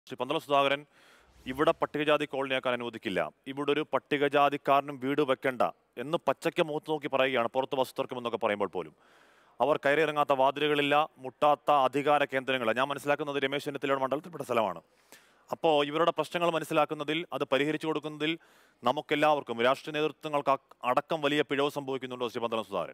ശ്രീ പന്തള സുധാകരൻ ഇവിടെ പട്ടികജാതി കോളനിയാക്കാൻ അനുവദിക്കില്ല ഇവിടെ ഒരു പട്ടികജാതിക്കാരനും വീട് വെക്കേണ്ട എന്ന് പച്ചയ്ക്ക് മുഖത്ത് നോക്കി പറയുകയാണ് പുറത്ത് വസ്തുതർക്കം എന്നൊക്കെ പറയുമ്പോൾ പോലും അവർ കയറിയിറങ്ങാത്ത വാതിലുകളില്ല മുട്ടാത്ത അധികാര കേന്ദ്രങ്ങളില്ല ഞാൻ മനസ്സിലാക്കുന്നത് രമേശ് ചെന്നിത്തലയുടെ മണ്ഡലത്തിൽപ്പെട്ട സ്ഥലമാണ് അപ്പോൾ ഇവരുടെ പ്രശ്നങ്ങൾ മനസ്സിലാക്കുന്നതിൽ അത് പരിഹരിച്ചു കൊടുക്കുന്നതിൽ നമുക്കെല്ലാവർക്കും രാഷ്ട്രീയ നേതൃത്വങ്ങൾക്ക് അ- അടക്കം വലിയ പിഴവ് സംഭവിക്കുന്നുണ്ടോ ശ്രീ പന്തള സുധാകരൻ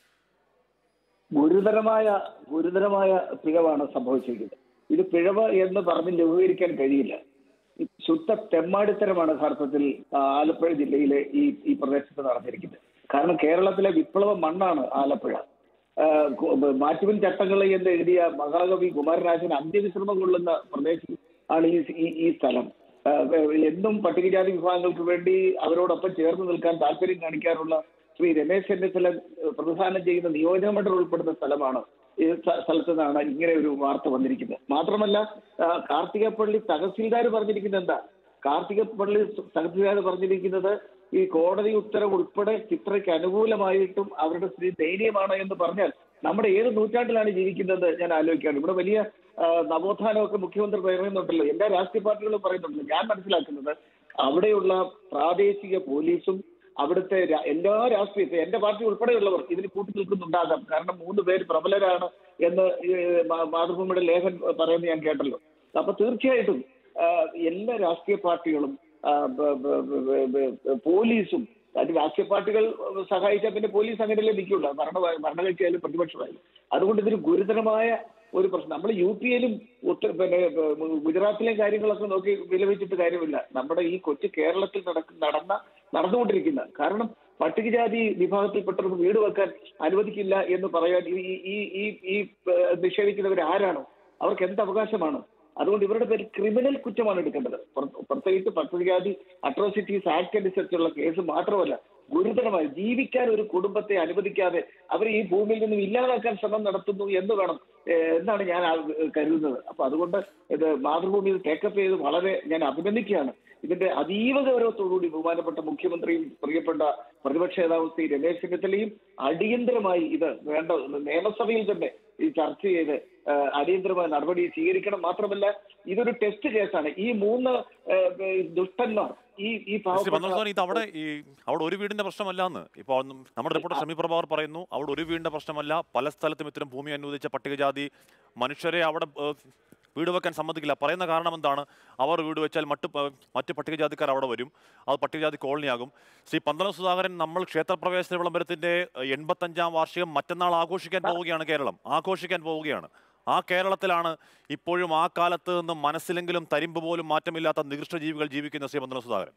ഗുരുതരമായ ഗുരുതരമായ പിഴവാണ് സംഭവിച്ചിരിക്കുന്നത് ഇത് പിഴവ് എന്ന് പറഞ്ഞ് ലഘൂകരിക്കാൻ കഴിയില്ല ഈ ശുദ്ധ തെമ്മാടിത്തരമാണ് യഥാർത്ഥത്തിൽ ആ, ആലപ്പുഴ ജില്ലയിലെ ഈ ഈ പ്രദേശത്ത് നടന്നിരിക്കുന്നത് കാരണം കേരളത്തിലെ വിപ്ലവ മണ്ണാണ് ആലപ്പുഴ ആ, കു- മാറ്റുവിൻ ചട്ടങ്ങൾ എന്ന് എഴുതിയ മഹാകവി കുമാരനാശൻ അന്ത്യവിശ്രമം കൊള്ളുന്ന പ്രദേശം ആണ് ഈ ഈ ഈ സ്ഥലം ആ, എന്നും പട്ടികജാതി വിഭാഗങ്ങൾക്ക് വേണ്ടി അവരോടൊപ്പം ചേർന്ന് നിൽക്കാൻ താല്പര്യം കാണിക്കാറുള്ള ശ്രീ രമേശ് ചെന്നിത്തല ഏഹ്, പ്രതിദാനം ചെയ്യുന്ന നിയോജക മണ്ഡലം ഉൾപ്പെടുന്ന സ്ഥലമാണ് ഈ സ്ഥ- സ്ഥലത്ത് നിന്നാണ് ഇങ്ങനെ ഒരു വാർത്ത വന്നിരിക്കുന്നത് മാത്രമല്ല ആ, കാർത്തികപ്പള്ളി തഹസീൽദാർ പറഞ്ഞിരിക്കുന്നത് എന്താ കാർത്തികപ്പള്ളി തഹസീൽദാർ പറഞ്ഞിരിക്കുന്നത് ഈ കോടതി ഉത്തരവ് ഉൾപ്പെടെ ചിത്രയ്ക്ക് അനുകൂലമായിട്ടും അവരുടെ സ്ഥിതി ദയനീയമാണ് എന്ന് പറഞ്ഞാൽ നമ്മുടെ ഏത് നൂറ്റാണ്ടിലാണ് ജീവിക്കുന്നത് ഞാൻ ആലോചിക്കുകയാണ് ഇവിടെ വലിയ ആ, നവോത്ഥാനമൊക്കെ മുഖ്യമന്ത്രി പറയുന്നുണ്ടല്ലോ എല്ലാ രാഷ്ട്രീയ പാർട്ടികളും പറയുന്നുണ്ടല്ലോ ഞാൻ മനസ്സിലാക്കുന്നത് അവിടെയുള്ള പ്രാദേശിക പോലീസും അവിടുത്തെ രാ- എല്ലാ രാഷ്ട്രീയ ഇപ്പൊ എന്റെ പാർട്ടി ഉൾപ്പെടെയുള്ളവർ ഇതിന് കൂട്ടി നിൽക്കുന്നുണ്ടാകാം കാരണം മൂന്ന് പേര് പ്രബലരാണ് എന്ന് ഈ മാ- മാതൃഭൂമിയുടെ ലേഖൻ പറയുന്നത് ഞാൻ കേട്ടല്ലോ അപ്പൊ തീർച്ചയായിട്ടും ആ, എല്ലാ രാഷ്ട്രീയ പാർട്ടികളും ആ, ബ- ബ- ബ- ബ- ബ- പോലീസും അത് രാഷ്ട്രീയ പാർട്ടികൾ സഹായിച്ചാൽ പിന്നെ പോലീസ് അങ്ങനെയല്ലേ നിൽക്കുള്ളൂ ഭരണ ഭരണകക്ഷിയായാലും പ്രതിപക്ഷമായാലും അതുകൊണ്ട് ഇതൊരു ഗുരുതരമായ ഒരു പ്രശ്നം നമ്മൾ യു പിയിലും ഉത്തര പിന്നെ ഏഹ്, ഗുജറാത്തിലെയും കാര്യങ്ങളൊക്കെ നോക്കി വിലപിച്ചിട്ട് കാര്യമില്ല നമ്മുടെ ഈ കൊച്ചു കേരളത്തിൽ നടക്ക നടന്ന നടന്നുകൊണ്ടിരിക്കുന്ന കാരണം പട്ടികജാതി വിഭാഗത്തിൽപ്പെട്ടവർക്ക് വീട് വെക്കാൻ അനുവദിക്കില്ല എന്ന് പറയാൻ ഈ ഈ- ഈ ഈ ഈ ഏഹ്, നിഷേധിക്കുന്നവർ ആരാണ് അവർക്ക് എന്ത് അവകാശമാണ് അതുകൊണ്ട് ഇവരുടെ പേര് ക്രിമിനൽ കുറ്റമാണ് എടുക്കേണ്ടത് പുറ- പ്രത്യേകിച്ച് പട്ടികജാതി അട്രോസിറ്റീസ് ആക്ട് അനുസരിച്ചുള്ള കേസ് മാത്രമല്ല ഗുരുതരമായി ജീവിക്കാൻ ഒരു കുടുംബത്തെ അനുവദിക്കാതെ അവർ ഈ ഭൂമിയിൽ നിന്നും ഇല്ലാതാക്കാൻ ശ്രമം നടത്തുന്നു എന്ന് വേണം ഏഹ്, എന്നാണ് ഞാൻ ആ- കരുതുന്നത് അപ്പൊ അതുകൊണ്ട് ഇത് മാതൃഭൂമിയിൽ ടേക്കപ്പ് ചെയ്ത് വളരെ ഞാൻ അഭിനന്ദിക്കുകയാണ് ഇതിന്റെ അതീവ ഗൗരവത്തോടുകൂടി ബഹുമാനപ്പെട്ട മുഖ്യമന്ത്രിയും പ്രിയപ്പെട്ട പ്രതിപക്ഷ നേതാവ് ശ്രീ രമേശ് ചെന്നിത്തലയും അടിയന്തരമായി ഇത് വേണ്ട നിയമസഭയിൽ തന്നെ ഈ ചർച്ച ചെയ്ത് ഏഹ്, അടിയന്തരമായ നടപടി സ്വീകരിക്കണം മാത്രമല്ല ഇതൊരു ടെസ്റ്റ് കേസാണ് ഈ മൂന്ന് ഏഹ്, ദുഷ്ടന്മാർ ഈ ഈ ശ്രീ പന്തള പാവപ്പെട്ട സുധാകരൻ ഇത് അവിടെ ഈ അവിടെ ഒരു വീടിന്റെ പ്രശ്നമല്ല എന്ന് ഇപ്പോൾ നമ്മുടെ റിപ്പോർട്ടർ ഷമി പ്രഭാകർ പറയുന്നു അവിടെ ഒരു വീടിന്റെ പ്രശ്നമല്ല പല സ്ഥലത്തും ഇത്തരം ഭൂമി അനുവദിച്ച പട്ടികജാതി മനുഷ്യരെ അവിടെ ഏഹ്, വീട് വെക്കാൻ സമ്മതിക്കില്ല പറയുന്ന കാരണം എന്താണ് അവർ വീട് വെച്ചാൽ മറ്റ് പ- മറ്റ് പട്ടികജാതിക്കാർ അവിടെ വരും അത് പട്ടികജാതി കോളനിയാകും ശ്രീ പന്തളം സുധാകരൻ നമ്മൾ ക്ഷേത്രപ്രവേശന വിളംബരത്തിന്റെ ഏഹ്, എൺപത്തഞ്ചാം വാർഷികം മറ്റന്നാൾ ആഘോഷിക്കാൻ പോവുകയാണ് കേരളം ആഘോഷിക്കാൻ പോവുകയാണ് ആ കേരളത്തിലാണ് ഇപ്പോഴും ആ കാലത്ത് നിന്ന് മനസ്സിലെങ്കിലും തരിമ്പ് പോലും മാറ്റമില്ലാത്ത നികൃഷ്ട ജീവികൾ ജീവിക്കുന്ന ശ്രീ പന്തളം സുധാകരൻ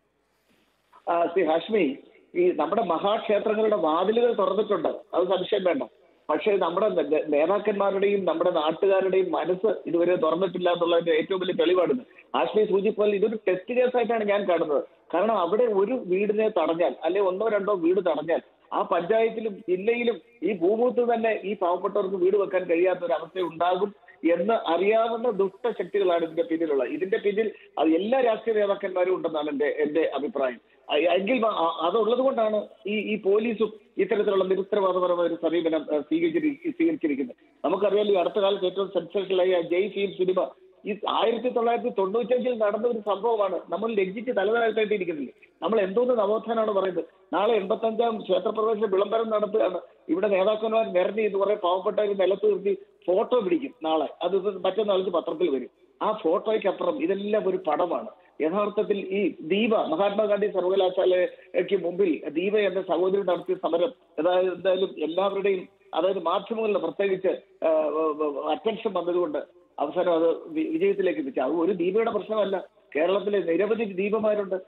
ആ, ശ്രീ ഹാഷ്മി ഈ നമ്മുടെ മഹാക്ഷേത്രങ്ങളുടെ വാതിലുകൾ തുറന്നിട്ടുണ്ട് അത് സംശയം വേണ്ട പക്ഷേ നമ്മുടെ നേ- നേതാക്കന്മാരുടെയും നമ്മുടെ നാട്ടുകാരുടെയും മനസ്സ് ഇതുവരെ തുറന്നിട്ടില്ല എന്നുള്ളതിന്റെ ഏറ്റവും വലിയ തെളിവാണിത് ഹാഷ്മി സൂചിപ്പോലെ ഇതൊരു ടെസ്റ്റ് കേസായിട്ടാണ് ഞാൻ കാണുന്നത് കാരണം അവിടെ ഒരു വീടിനെ തടഞ്ഞാൽ അല്ലെ ഒന്നോ രണ്ടോ വീട് തടഞ്ഞാൽ ആ പഞ്ചായത്തിലും ജില്ലയിലും ഈ ഭൂമുഖത്ത് തന്നെ ഈ പാവപ്പെട്ടവർക്ക് വീട് വെക്കാൻ കഴിയാത്ത ഒരു അവസ്ഥ ഉണ്ടാകും എന്ന് അറിയാവുന്ന ദുഷ്ടശക്തികളാണ് ഇതിന്റെ പിന്നിലുള്ളത് ഇതിന്റെ പിന്നിൽ അത് എല്ലാ രാഷ്ട്രീയ നേതാക്കന്മാരും ഉണ്ടെന്നാണ് എന്റെ എന്റെ അഭിപ്രായം അ- എങ്കിൽ മ- അ- അതുള്ളത് കൊണ്ടാണ് ഈ ഈ പോലീസും ഇത്തരത്തിലുള്ള നിരുത്തരവാദപരമായ ഒരു സമീപനം ഏഹ്, സ്വീകരിച്ചിരി സ്വീകരിച്ചിരിക്കുന്നത് നമുക്കറിയാലോ ഈ അടുത്ത കാലത്ത് ഏറ്റവും സെൻസേഷനായ ജയ് ഫീം സിനിമ ഈ ആയിരത്തി തൊള്ളായിരത്തി തൊണ്ണൂറ്റഞ്ചിൽ നടന്ന ഒരു സംഭവമാണ് നമ്മൾ ലജ്ജിച്ച് തലതാഴ്ത്തേണ്ടിയിരിക്കുന്നില്ല നമ്മൾ എന്തോന്ന് നവോത്ഥാനാണ് പറയുന്നത് നാളെ എൺപത്തഞ്ചാം ക്ഷേത്രപ്രവേശന വിളംബരം നടത്തുകയാണ് ഇവിടെ നേതാക്കന്മാർ നിരത്തി ഇത് കുറെ പാവപ്പെട്ടവർ നിലത്ത് നിർത്തി ഫോട്ടോ പിടിക്കും നാളെ അത് ഇത് മറ്റന്നാൾക്ക് പത്രത്തിൽ വരും ആ ഫോട്ടോയ്ക്കപ്പുറം ഇതെല്ലാം ഒരു പടമാണ് യഥാർത്ഥത്തിൽ ഈ ദീപ മഹാത്മാഗാന്ധി സർവകലാശാലയ്ക്ക് മുമ്പിൽ ദീപ എന്ന സഹോദരി നടത്തിയ സമരം അതായത് എന്തായാലും എല്ലാവരുടെയും അതായത് മാധ്യമങ്ങളിൽ പ്രത്യേകിച്ച് അറ്റൻഷൻ വന്നതുകൊണ്ട് അവസാനം അത് വി- വിജയത്തിലേക്ക് എത്തിച്ചു അത് ഒരു ദീപയുടെ പ്രശ്നമല്ല കേരളത്തിലെ നിരവധി ദീപമാരുണ്ട്